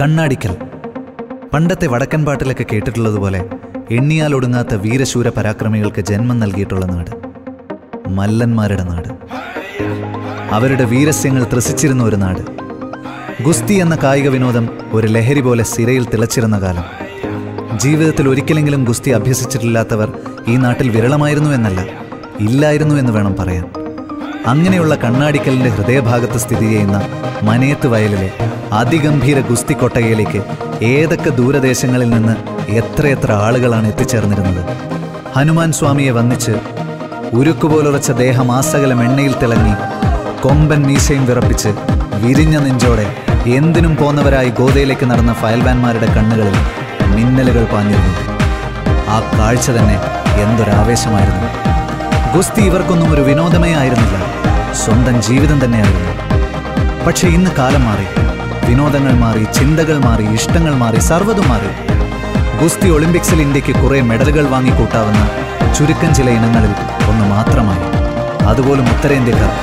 കണ്ണാടിക്കൽ പണ്ടത്തെ വടക്കൻ പാട്ടിലൊക്കെ കേട്ടിട്ടുള്ളതുപോലെ എണ്ണിയാൽ ഒടുങ്ങാത്ത വീരശൂര പരാക്രമികൾക്ക് ജന്മം നൽകിയിട്ടുള്ള നാട് മല്ലന്മാരുടെ നാട് അവരുടെ വീരസ്യങ്ങൾ ത്രസിച്ചിരുന്ന ഒരു നാട് ഗുസ്തി എന്ന കായിക വിനോദം ഒരു ലഹരി പോലെ സിരയിൽ തിളച്ചിരുന്ന കാലം ജീവിതത്തിൽ ഒരിക്കലെങ്കിലും ഗുസ്തി അഭ്യസിച്ചിട്ടില്ലാത്തവർ ഈ നാട്ടിൽ വിരളമായിരുന്നു എന്നല്ല ഇല്ലായിരുന്നു എന്ന് വേണം പറയാൻ അങ്ങനെയുള്ള കണ്ണാടിക്കലിന്റെ ഹൃദയഭാഗത്ത് സ്ഥിതി ചെയ്യുന്ന മനയത്ത് വയലിലെ അതിഗംഭീര ഗുസ്തി കൊട്ടകയിലേക്ക് ഏതൊക്കെ ദൂരദേശങ്ങളിൽ നിന്ന് എത്രയെത്ര ആളുകളാണ് എത്തിച്ചേർന്നിരുന്നത് ഹനുമാൻ സ്വാമിയെ വന്നിച്ച് ഉരുക്കുപോലുറച്ച ദേഹം ആസകലം എണ്ണയിൽ തിളങ്ങി കൊമ്പൻ മീശയും വിറപ്പിച്ച് വിരിഞ്ഞ നെഞ്ചോടെ എന്തിനും പോന്നവരായി ഗോതയിലേക്ക് നടന്ന ഫയൽവാൻമാരുടെ കണ്ണുകളിൽ മിന്നലുകൾ പാഞ്ഞിരുന്നു ആ കാഴ്ച തന്നെ എന്തൊരാവേശമായിരുന്നു ഗുസ്തി ഇവർക്കൊന്നും ഒരു വിനോദമേ ആയിരുന്നില്ല സ്വന്തം ജീവിതം തന്നെയായിരുന്നു പക്ഷെ ഇന്ന് കാലം മാറി വിനോദങ്ങൾ മാറി ചിന്തകൾ മാറി ഇഷ്ടങ്ങൾ മാറി സർവ്വതും മാറി ഗുസ്തി ഒളിമ്പിക്സിൽ ഇന്ത്യക്ക് കുറെ മെഡലുകൾ വാങ്ങിക്കൂട്ടാവുന്ന ചുരുക്കം ചില ഇനങ്ങളിൽ ഒന്ന് മാത്രമായി അതുപോലും ഉത്തരേന്ത്യക്കാർ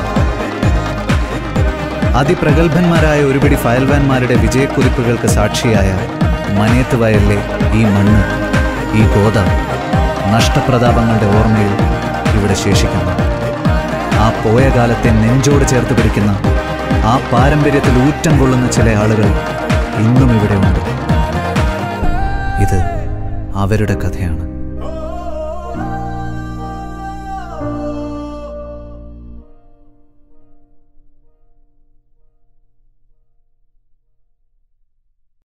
അതിപ്രഗത്ഭന്മാരായ ഒരുപിടി ഫയൽവാൻമാരുടെ വിജയക്കുതിപ്പുകൾക്ക് സാക്ഷിയായ മനേത്ത് വയലിലെ ഈ മണ്ണ് ഈ ഗോത നഷ്ടപ്രതാപങ്ങളുടെ ഓർമ്മയിൽ ഇവിടെ ശേഷിക്കുന്നു ആ പോയ കാലത്തെ നെഞ്ചോട് ചേർത്ത് പിടിക്കുന്ന ആ പാരമ്പര്യത്തിൽ ഊറ്റം കൊള്ളുന്ന ചില ആളുകൾ ഇന്നും ഇവിടെ ഉണ്ട് ഇത് അവരുടെ കഥയാണ്